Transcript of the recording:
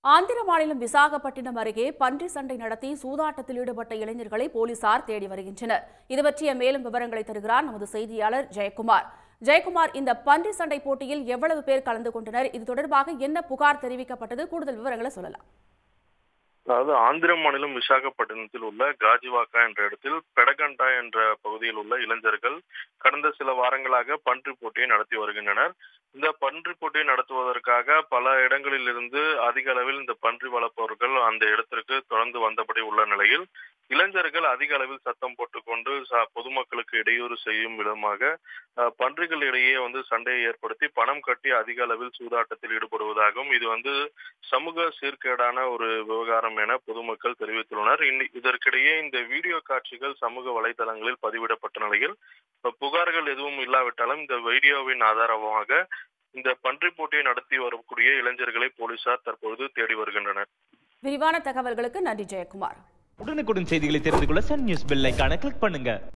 ஆந்திர மாநிலம் விசாகப்பட்டினம் அருகே பன்றி சண்டை நடத்தி சூதாட்டத்தில் ஈடுபட்ட இளைஞர்களை போலீசார் தேடி வருகின்றனர் இது பற்றிய மேலும் விவரங்களை தருகிறார் நமது செய்தியாளர் ஜெயக்குமார் ஜெயக்குமார் இந்த பன்றி சண்டை போட்டியில் எவ்வளவு பேர் கலந்து கொண்டனர் இது தொடர்பாக என்ன புகார் தெரிவிக்கப்பட்டது கூடுதல் விவரங்களை சொல்லலாம் அதாவது ஆந்திர மாநிலம் விசாகப்பட்டினத்தில் உள்ள காஜிவாக்கா என்ற இடத்தில் பெடகண்டா என்ற பகுதியில் உள்ள இளைஞர்கள் கடந்த சில வாரங்களாக பன்றி போட்டியை நடத்தி வருகின்றனர் இந்த பன்றி போட்டியை நடத்துவதற்காக பல இடங்களில் இருந்து அதிக அளவில் இந்த பன்றி வளர்ப்பவர்கள் அந்த இடத்திற்கு தொடர்ந்து வந்தபடி உள்ள நிலையில் இளைஞர்கள் அதிக அளவில் சத்தம் போட்டுக்கொண்டு ச- பொதுமக்களுக்கு இடையூறு செய்யும் விதமாக அஹ், பன்றிகளிடையே வந்து சண்டையை ஏற்படுத்தி பணம் கட்டி அதிக அளவில் சூதாட்டத்தில் ஈடுபடுவதாகவும் இது வந்து சமூக சீர்கேடான ஒரு விவகாரம் என பொதுமக்கள் தெரிவித்துள்ளனர் இன்னி- இதற்கிடையே இந்த வீடியோ காட்சிகள் சமூக வலைதளங்களில் பதிவிடப்பட்ட நிலையில் இப்ப புகார்கள் எதுவும் இல்லாவிட்டாலும் இந்த வீடியோவின் ஆதாரமாக இந்த பன்றி போட்டியை நடத்தி வரக்கூடிய இளைஞர்களை போலீசார் தற்பொழுது தேடி வருகின்றனர் விரிவான தகவல்களுக்கு நன்றி ஜெயக்குமார் உடனுக்குடன் செய்திகளை தெரிந்து கொள்ள சன் நியூஸ் பெல் ஐகானை கிளிக் பண்ணுங்க